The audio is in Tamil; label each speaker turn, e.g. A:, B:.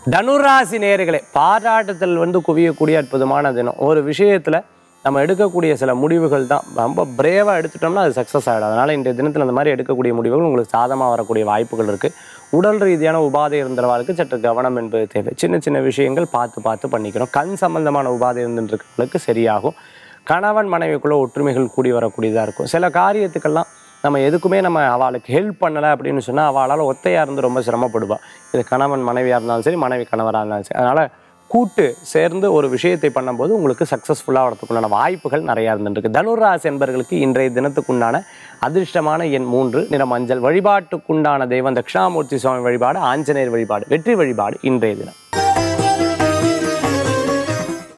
A: தனுராசி நேயர்களே பாராட்டுதல் வந்து குவியக்கூடிய அற்புதமான தினம் ஒரு விஷயத்தில் நம்ம எடுக்கக்கூடிய சில முடிவுகள் தான் ரொம்ப பிரேவாக எடுத்துட்டோம்னா அது சக்ஸஸ் ஆகிடும் அதனால் இன்றைய தினத்தில் அந்த மாதிரி எடுக்கக்கூடிய முடிவுகள் உங்களுக்கு சாதமாக வரக்கூடிய வாய்ப்புகள் இருக்குது உடல் ரீதியான உபாதை இருந்தவர்களுக்கு சற்று கவனம் என்பது தேவை சின்ன சின்ன விஷயங்கள் பார்த்து பார்த்து பண்ணிக்கிறோம் கண் சம்பந்தமான உபாதை இருந்துருக்கிறவங்களுக்கு சரியாகும் கணவன் மனைவிக்குள்ள ஒற்றுமைகள் கூடி வரக்கூடியதாக இருக்கும் சில காரியத்துக்கெல்லாம் நம்ம எதுக்குமே நம்ம அவளுக்கு ஹெல்ப் பண்ணலை அப்படின்னு சொன்னால் அவளால் ஒத்தையாக இருந்து ரொம்ப சிரமப்படுவாள் இது கணவன் மனைவியாக இருந்தாலும் சரி மனைவி கணவராக இருந்தாலும் சரி அதனால் கூட்டு சேர்ந்து ஒரு விஷயத்தை பண்ணும்போது உங்களுக்கு சக்ஸஸ்ஃபுல்லாக வரதுக்குண்டான வாய்ப்புகள் நிறையா இருந்துருக்கு தனுராசி என்பர்களுக்கு இன்றைய தினத்துக்குண்டான அதிர்ஷ்டமான எண் மூன்று நிற மஞ்சள் வழிபாட்டுக்குண்டான தெய்வம் தட்சிணாமூர்த்தி சுவாமி வழிபாடு ஆஞ்சநேயர் வழிபாடு வெற்றி வழிபாடு இன்றைய தினம்